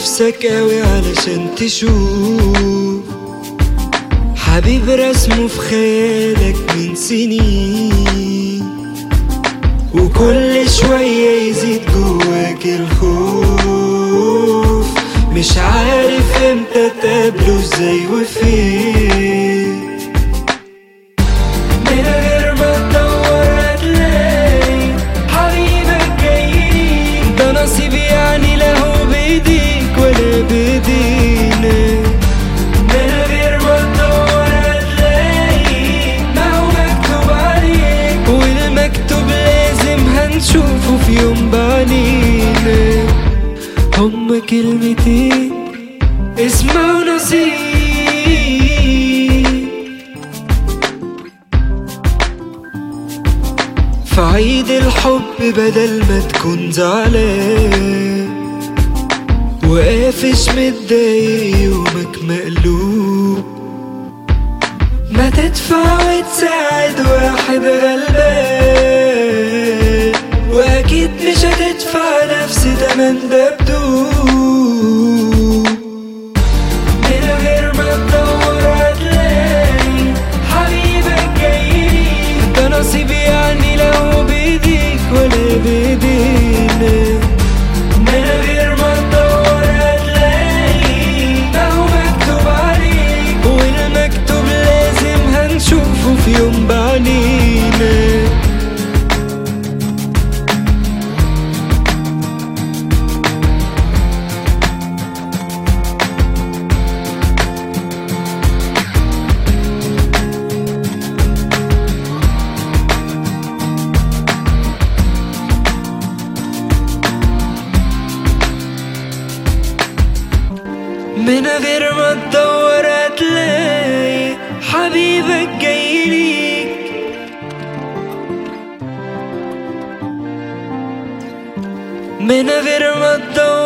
نفسك قوي علشان تشوف حبيب رسمه في خيالك من سنين وكل شوية يزيد جواك الخوف مش عارف امتى تقابله ازاي وفين من غير ما تدور هتلاقي حبيبك جاي ده نصيب يعني لا هو بايديك ولا بايدينا من غير ما تدور هتلاقي ما هو مكتوب عليك والمكتوب لازم هنشوفه في يوم بعدينا هما كلمتين اسمه نصيب في عيد الحب بدل ما تكون زعلان وقافش متضايق يومك مقلوب ما تدفع وتساعد واحد غلبان واكيد مش هتدفع نفس تمن دبدوب من غير ما تدور هتلاقي حبيبك جاي ده نصيب يعني لو بايديك ولا بايدينا من غير ما تدور هتلاقي ما هو مكتوب عليك والمكتوب لازم هنشوفه في يوم بعدينا من غير ما تدور هتلاقي حبيبك جاي ليك من غير ما تدور